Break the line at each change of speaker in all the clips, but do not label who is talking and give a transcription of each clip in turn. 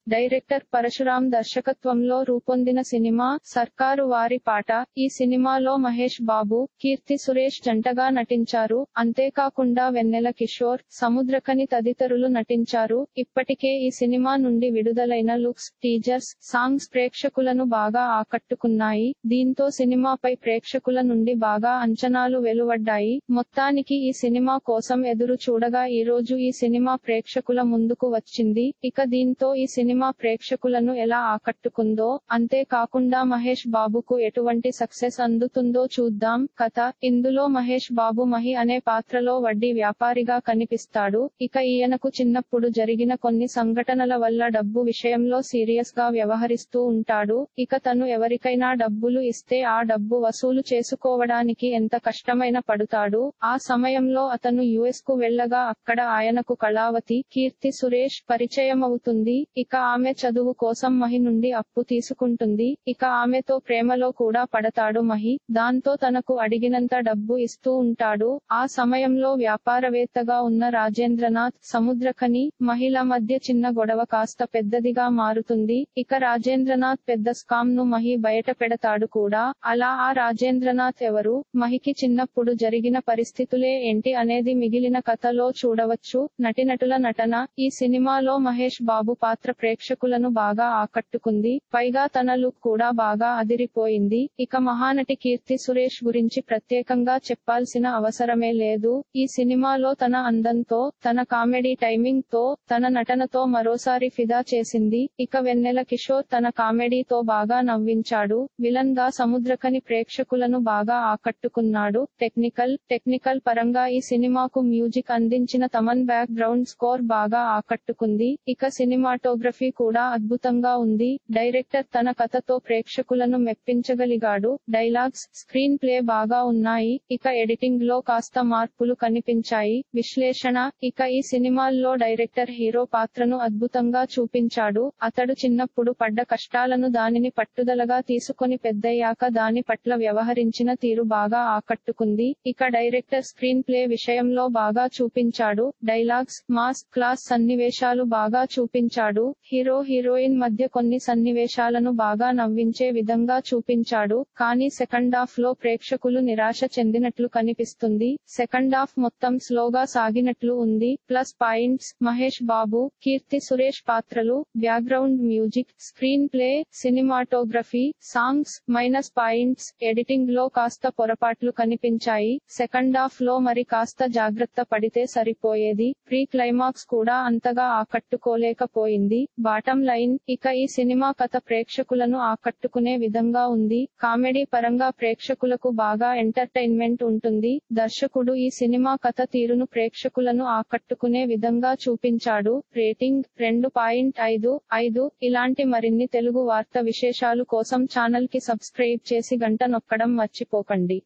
director Parashuram దర్శకత్వంలో రూపొందిన cinema సర్కారు వారి పాట ఈ సినిమాలో మహేష్ బాబు కీర్తి సురేష్ జంటగా నటించారు అంతేకాకుండా వెన్నెల కిషోర్ సముద్రకని తదితరులు నటించారు ఇప్పటికే ఈ సినిమా నుండి విడుదలైన లుక్స్ టీజర్స్ సాంగ్స్ ప్రేక్షకులను బాగా ఆకట్టుకున్నాయి దీంతో సినిమాపై ప్రేక్షకుల నుండి బాగా అంచనాలు వెలువడ్డాయి మొత్తానికి ఈ సినిమా కోసం ఎదురు చూడగా ఈ రోజు ఈ సినిమా ప్రేక్షకుల ముందుకు వచ్చింది ఇక దీంతో ఈ సినిమా ప్రేక్షకులను ఎలా ఆకట్టుకుందో అంతేకాకుండా మహేష్ బాబుకు ఎటువంటి సక్సెస్ అందుతుందో చూద్దాం కథ ఇందులో మహేష్ బాబు మహి అనే పాత్రలో వడ్డీ వ్యాపారిగా కనిపిస్తాడు ఇక ఈయనకు చిన్నప్పుడు జరిగిన కొన్ని సంఘటనల వల్ల డబ్బు విషయంలో సీరియస్ గా వ్యవహరిస్తూ ఉంటాడు ఇక తను ఎవరికైనా డబ్బులు ఇస్తే ఆ డబ్బు వసూలు చేసుకోవడానికి ఎంత కష్టమైన పడుతాడు ఆ సమయంలో అతను యుఎస్ కు వెళ్ళగా అక్కడ ఆయనకు కళావతి కీర్తి సురేష్ పరిచయమవుతుంది ఇక ఆమె చదువు కోసం మహి నుండి అప్పు తీసుకుంటుంది ఇక ఆమెతో ప్రేమలో కూడా పడతాడు మహి దాంతో తనకు అడిగినంత డబ్బు ఇస్తూ ఉంటాడు ఆ సమయంలో వ్యాపారవేత్తగా ఉన్న రాజేంద్రనాథ్ సముద్రకని మహిళ మధ్య చిన్న గొడవ కాస్త పెద్దదిగా మారుతుంది ఇక రాజేంద్రనాథ్ పెద్ద స్కామ్ ను మహి బయట పెడతాడు కూడా అలా ఆ రాజేంద్రనాథ్ ఎవరు మహికి చిన్నప్పుడు జరిగిన పరిస్థితులే ఏంటి అనేది మిగిలిన కథలో చూడవచ్చు నటినటుల నటన ఈ సినిమాలో మహేష్ బాబు పాత్ర ప్రేక్షకులను బాగా ఆకట్టుకుంది పైగా తన లుక్ కూడా బాగా అదిరిపోయింది ఇక మహానటి కీర్తి సురేష్ గురించి ప్రత్యేకంగా చెప్పాల్సిన అవసరమే లేదు ఈ సినిమాలో తన అందంతో తన కామెడీ టైమింగ్ తో తన నటనతో మరోసారి ఫిదా చేసింది ఇక వెన్నెల కిషోర్ తన కామెడీతో బాగా నవ్వించాడు విలన్ గా సముద్రకని ప్రేక్షకులను బాగా ఆకట్టుకున్నాడు టెక్నికల్ టెక్నికల్ పరంగా ఈ సినిమాకు మ్యూజిక్ అందించిన తమన్ బ్యాక్ గ్రౌండ్ స్కోర్ బాగా ఆకట్టుకుంది ఇక సినిమాటోగ్రఫీ కూడా అద్భుతంగా ఉంది డైరెక్టర్ తన కథతో ప్రేక్షకులను మెప్పించగలిగాడు డైలాగ్స్ స్క్రీన్ ప్లే బాగా ఉన్నాయి ఇక ఎడిటింగ్ లో కాస్త మార్పులు కనిపించాయి విశ్లేషణ ఇక ఈ సినిమాల్లో డైరెక్టర్ హీరో పాత్రను అద్భుతంగా చూపించాడు అతడు చిన్నప్పుడు పడ్డ కష్టాలను దానిని పట్టుదలగా తీసుకొని పెద్దయ్యాక దాని పట్ల వ్యవహరించిన తీరు బాగా ఆకట్టుకుంది ఇక డైరెక్టర్ స్క్రీన్ ప్లే విషయంలో బాగా చూపించాడు డైలాగ్స్ మాస్ క్లాస్ సన్నివేశాలు బాగా చూపించాడు హీరో హీరోయిన్ మధ్య కొన్ని సన్నివేశాలను బాగా నవ్వించే విధంగా చూపించాడు కానీ సెకండ్ హాఫ్ లో ప్రేక్షకులు నిరాశ చెందినట్లు కనిపిస్తుంది సెకండ్ హాఫ్ మొత్తం స్లోగా సాగినట్లు ఉంది ప్లస్ పాయింట్స్ మహేష్ బాబు కీర్తి సురేష్ పాత్రలు background music screenplay cinematography songs minus points editing లో కాస్త పొరపాట్లు కనిపించాయి సెకండ్ హాఫ్ లో మరి కాస్త జాగ్రత్త పడితే సరిపోయేది ప్రీ క్లైమాక్స్ కూడా అంతగా ఆకట్టుకోలేకపోయింది బాటం లైన్ ఇక ఈ సినిమా కథ ప్రేక్షకులను ఆకట్టుకునే విధంగా ఉంది కామెడీ పరంగా ప్రేక్షకులకు బాగా ఎంటర్టైన్మెంట్ ఉంటుంది దర్శకుడు ఈ సినిమా కథ తీరును ప్రేక్షకులను ఆకట్టుకునే విధంగా చూపించాడు రేటింగ్ రెండు పాయింట్ ఐదు ఐదు ఇలాంటి మరిన్ని తెలుగు వార్త విశేషాలు కోసం ఛానల్ కి సబ్స్క్రైబ్ చేసి గంట నొక్కడం మర్చిపోకండి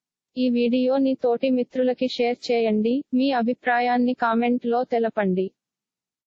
ఈ వీడియోని తోటి మిత్రులకి షేర్ చేయండి మీ అభిప్రాయాన్ని కామెంట్ లో తెలపండి